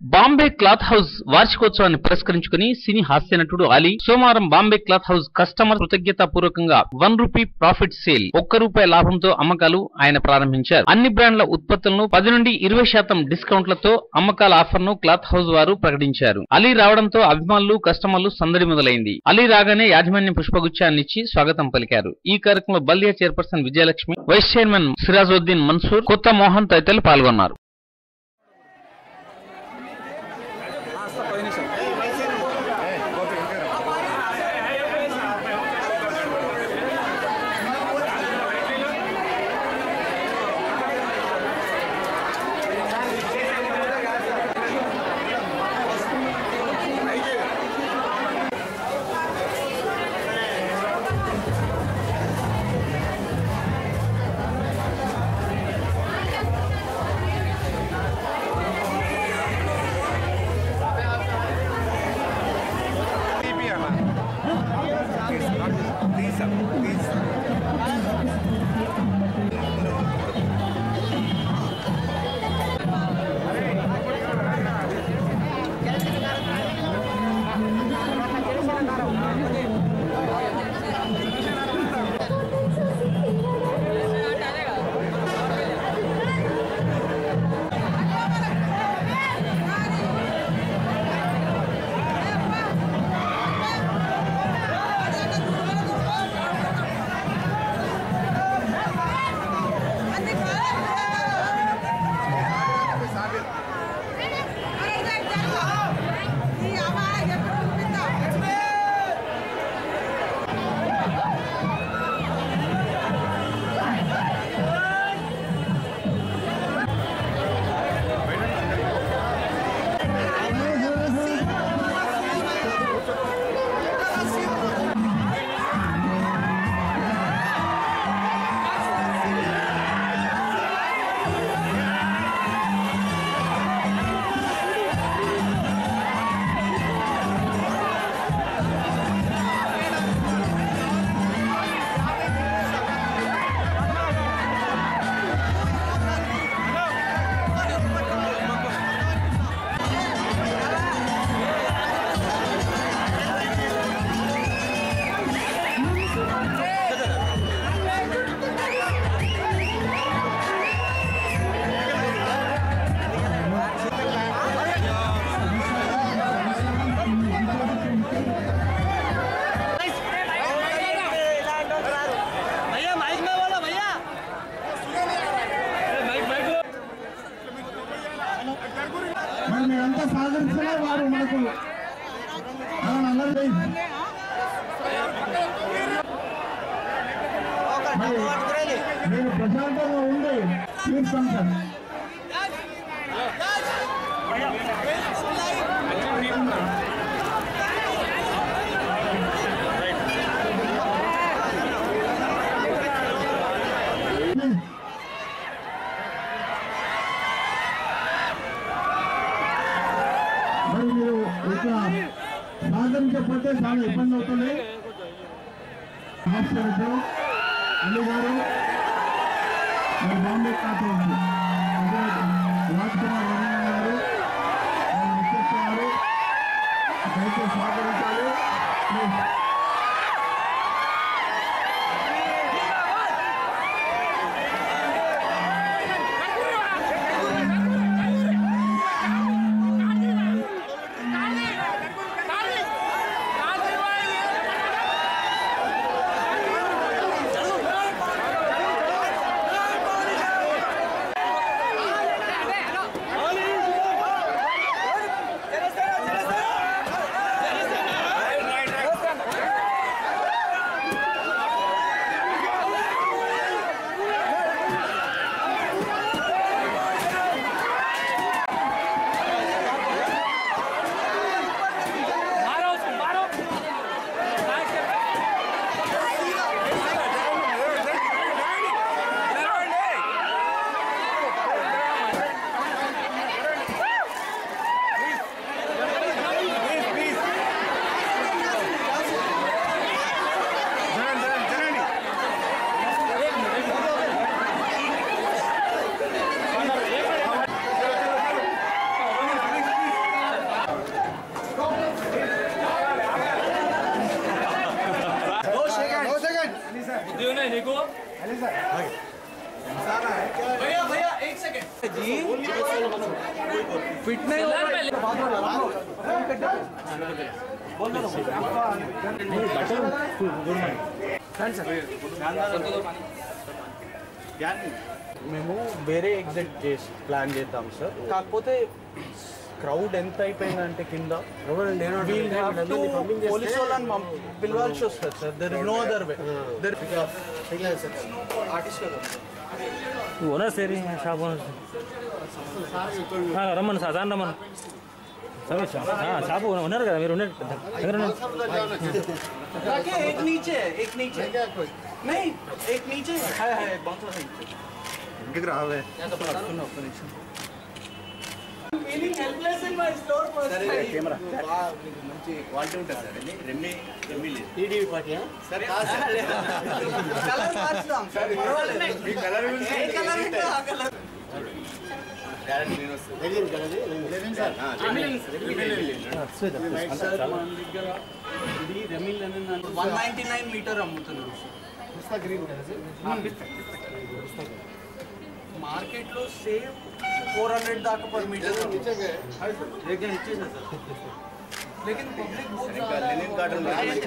Bombay cloth house వార్షికోత్సవాన్ని పురస్కరించుకుని సినీ హాస్య నటుడు అలీ సోమవారం బాంబే క్లాత్ హౌస్ కస్టమర్ కృతజ్ఞతా పూర్వకంగా వన్ రూపీ ప్రాఫిట్ సేల్ ఒక్క రూపాయి లాభంతో అమ్మకాలు ఆయన ప్రారంభించారు అన్ని బ్రాండ్ల ఉత్పత్తులను పది నుండి ఇరవై శాతం డిస్కౌంట్లతో అమ్మకాల ఆఫర్ ను క్లాత్ హౌస్ వారు ప్రకటించారు అలీ రావడంతో అభిమానులు కస్టమర్లు సందడి మొదలైంది అలీ రాగానే యాజమాన్యం పుష్పగుచ్చాన్ని ఇచ్చి స్వాగతం పలికారు ఈ కార్యక్రమంలో బల్దియా chairperson Vijayalakshmi vice chairman Sirajuddin Mansoor Kotha Mohan తదితరులు పాల్గొన్నారు भैया माइक में बोलो भैया మరి మీరంతా సహకరిస్తేనే వారు మనకు మనం అందరూ మరి మీరు ప్రశాంతంగా ఉండి తీర్చుకుంటారు మరి మీరు ఇట్లా సహకరించకపోతే చాలా ఇబ్బంది అవుతుంది హాస్పిటల్ అల్లు గారు మరి బాంబే ఖాతా ఉంది రాజ్ కుమార్ రమణ గారు మరి ముఖేష్ గారు దయచేసి సహకరించాలి ప్లీజ్. भैया भैया भैया एक सेकंड जी फिट नहीं हो रहा మేము వేరే ఎగ్జిట్ చేసి ప్లాన్ చేద్దాం సార్ కాకపోతే క్రౌడ్ ఎంత అయిపోయిందంటే కింద పోలీస్ వాళ్ళని మం- పిలవాల్సి వస్తుంది sir there is no other way their owner సేరి షాప్ ఓనర్ రమ్మను సార్ దాని రమ్మను సమీర్ షాప్ షాప్ ఉన్నారు కదా మీరు ఉన్నారు దగ్గర ఉన్నారు. रखे एक नीचे है, एक नीचे नहीं एक नीचे है है है बहुत सारा ఇంటికి రావే feeling helpless in my store first time. Colour మార్చుదాం సార్ పర్వాలేదు ఏ కలర్ ఉంటే ఆ colour one ninety nine metre అమ్ముతున్నారు మార్కెట్ లో సేమ్ ఫోర్ హండ్రెడ్ దాకా పర్ మీటర్ ఇచ్చేసా సార్ लेकिन पब्लिक बहुत ज्यादा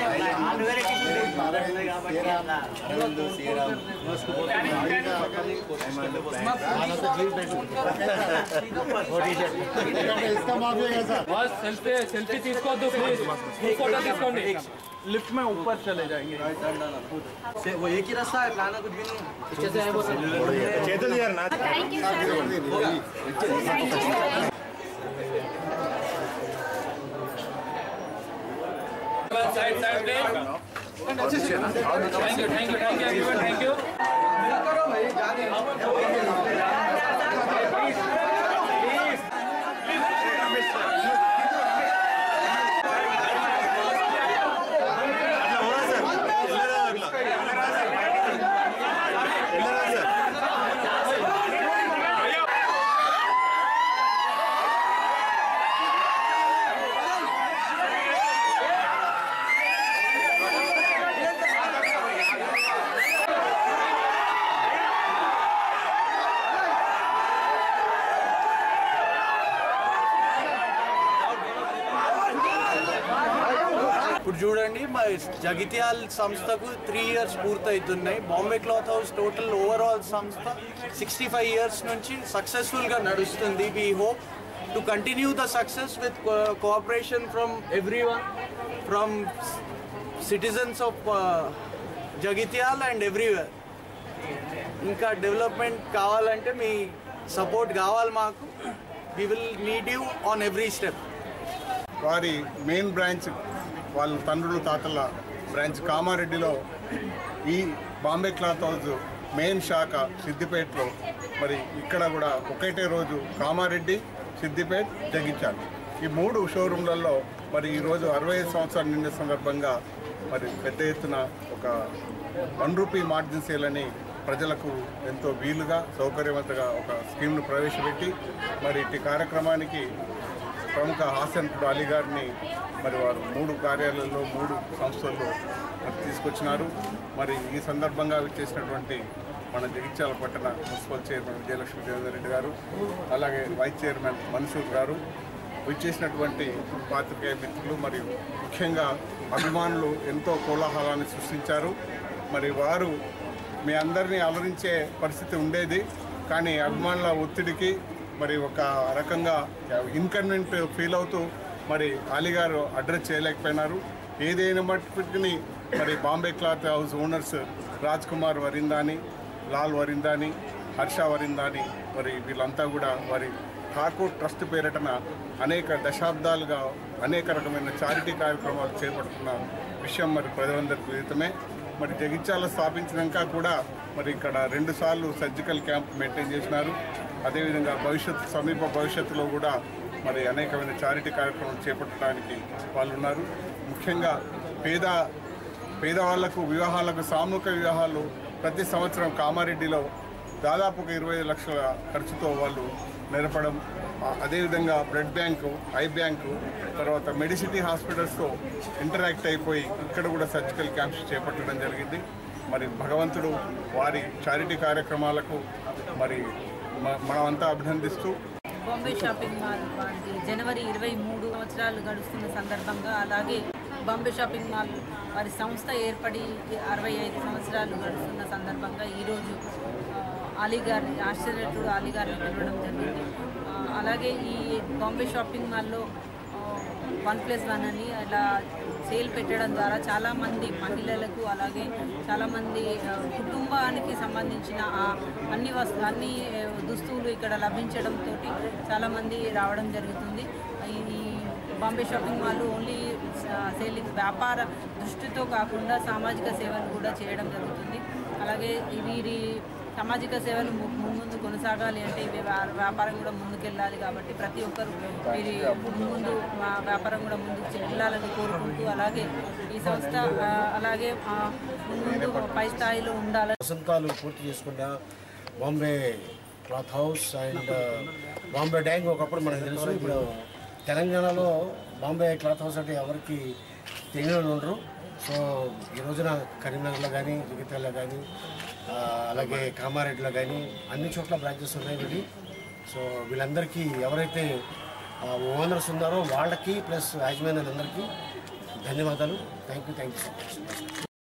సెల్ఫీ సెల్ఫీ తీసుకోవద్దు ప్లీజ్ ఫోటో తీసుకోండి लिफ्ट में ऊपर चले जाएंगे से वो एक ही रास्ता है लाना कुछ भी नहीं చేతులు తీయరు నా Thank you, sir. Thank you, sir. Side side please thank you thank you thank you thank you అట్లా పోరా సార్ వెళ్ళరా అట్లా వెళ్ళరా సార్ వెళ్ళరా సార్ ఇప్పుడు చూడండి మా జగిత్యాల్ సంస్థకు త్రీ ఇయర్స్ పూర్తవుతున్నాయి Bombay cloth house total overall సంస్థ సిక్స్టీ ఫైవ్ ఇయర్స్ నుంచి సక్సెస్ఫుల్గా నడుస్తుంది we hope to continue the success with cooperation from everyone from citizens of Jagtial and everywhere ఇంకా డెవలప్మెంట్ కావాలంటే మీ సపోర్ట్ కావాలి మాకు we will need you on every step వారి మెయిన్ బ్రాంచ్ వాళ్ళ తండ్రులు తాతల బ్రాంచ్ కామారెడ్డిలో ఈ బాంబే క్లాత్ హౌస్ మెయిన్ శాఖ సిద్దిపేటలో మరి ఇక్కడ కూడా ఒకటే రోజు కామారెడ్డి సిద్దిపేట్ జగించాలి ఈ మూడు షోరూమ్లలో మరి ఈరోజు అరవై ఐదు సంవత్సరాలు నిండిన సందర్భంగా మరి పెద్ద ఎత్తున ఒక వన్ రూపీ మార్జిన్ సేల్ అని ప్రజలకు ఎంతో వీలుగా సౌకర్యవంతంగా ఒక స్కీమ్ను ప్రవేశపెట్టి మరి ఇట్టి కార్యక్రమానికి ప్రముఖ హాస్యనటుడు అలీ గారిని మరి వారు మూడు కార్యాలయాల్లో మూడు సంస్థల్లో మరి తీసుకొచ్చినారు మరి ఈ సందర్భంగా చేసినటువంటి మన జగిత్యాల పట్టణ మున్సిపల్ చైర్మన్ విజయలక్ష్మి దేవేందర్ రెడ్డి గారు అలాగే వైస్ చైర్మన్ మన్సూర్ గారు విచ్చేసినటువంటి పాత్రికేయ మిత్రులు మరియు ముఖ్యంగా అభిమానులు ఎంతో కోలాహలాన్ని సృష్టించారు మరి వారు మీ అందరినీ అలరించే పరిస్థితి ఉండేది కానీ అభిమానుల ఒత్తిడికి మరి ఒక రకంగా ఇన్కన్వీనియంట్ ఫీల్ అవుతూ మరి అలీ గారు అడ్రస్ చేయలేకపోయినారు ఏదైనా మట్టుకుని మరి Bombay cloth house owners Raj Kumar Varindani Lal Varindani Harsha Varindani మరి వీళ్ళంతా కూడా వారి ఠాకూర్ ట్రస్ట్ పేరిటన అనేక దశాబ్దాలుగా అనేక రకమైన చారిటీ కార్యక్రమాలు చేపడుతున్న విషయం మరి ప్రజలందరికీ విదితమే మరి జగిత్యాల స్థాపించినాక కూడా మరి ఇక్కడ రెండు సార్లు సర్జికల్ క్యాంప్ మెయింటైన్ చేసినారు అదేవిధంగా భవిష్యత్ సమీప భవిష్యత్తులో కూడా మరి అనేకమైన చారిటీ కార్యక్రమాలు చేపట్టడానికి వాళ్ళు ఉన్నారు ముఖ్యంగా పేద పేదవాళ్లకు వివాహాలకు సామూహిక వివాహాలు ప్రతి సంవత్సరం కామారెడ్డిలో దాదాపు ఒక ఇరవై ఐదు లక్షల ఖర్చుతో వాళ్ళు నిలపడం ఆ, అదేవిధంగా బ్లడ్ బ్యాంకు ఐ బ్యాంకు తర్వాత మెడిసిటీ హాస్పిటల్స్తో ఇంటరాక్ట్ అయిపోయి ఇక్కడ కూడా సర్జికల్ క్యాంప్స్ చేపట్టడం జరిగింది మరి భగవంతుడు వారి చారిటీ కార్యక్రమాలకు మరి మ- మనమంతా అభినందిస్తూ బాంబే షాపింగ్ మాల్ వాటి జనవరి ఇరవై మూడు సంవత్సరాలు గడుస్తున్న సందర్భంగా అలాగే బాంబే షాపింగ్ మాల్ వారి సంస్థ ఏర్పడి అరవై ఐదు సంవత్సరాలు గడుస్తున్న సందర్భంగా ఈరోజు ఆ, అలీ గారిని ఆశ్చర్యటుడు అలీ గారిని పిలవడం జరిగింది ఆ, అలాగే ఈ బాంబే షాపింగ్ మాల్లో వన్ ప్లస్ వన్ అని అలా సేల్ పెట్టడం ద్వారా చాలామంది మహిళలకు అలాగే చాలామంది ఆ, కుటుంబానికి సంబంధించిన ఆ అన్ని వస్తు అన్ని ఆ, దుస్తువులు ఇక్కడ లభించడంతో చాలామంది రావడం జరుగుతుంది ఈ ఈ Bombay shopping mall only selling వ్యాపార దృష్టితో కాకుండా సామాజిక సేవలు కూడా చేయడం జరుగుతుంది అలాగే వీరి సామాజిక సేవలు ము- ముందు కొనసాగాలి అంటే ఇవి వ్యా- వ్యాపారం కూడా ముందుకెళ్ళాలి కాబట్టి ప్రతి ఒక్కరు వీరి ముందు మా- వ్యాపారం కూడా ముందుకు వెళ్ళాలని కోరుకుంటూ అలాగే ఈ సంస్థ ఆ, అలాగే ఆ, ముందు పై స్థాయిలో ఉండాలని వసంతాలు పూర్తి చేసుకున్న Bombay cloth house and Bombay డ్యాంగ్ ఒకప్పుడు మనకు తెలుసు ఇప్పుడు తెలంగాణలో బాంబే క్లాత్ హౌస్ అంటే ఎవరికి తెలియని వాళ్ళు ఉండరు సో ఈ రోజున కరీంనగర్లో కానీ జగిత్యాలలో కానీ ఆ, అలాగే కామారెడ్డిలో కానీ అన్ని చోట్ల బ్రాంచెస్ ఉన్నాయి వీటి సో వీళ్ళందరికీ ఎవరైతే ఓనర్స్ ఉన్నారో వాళ్ళకి ప్లస్ యాజమాన్యాలందరికీ ధన్యవాదాలు thank you thank you so much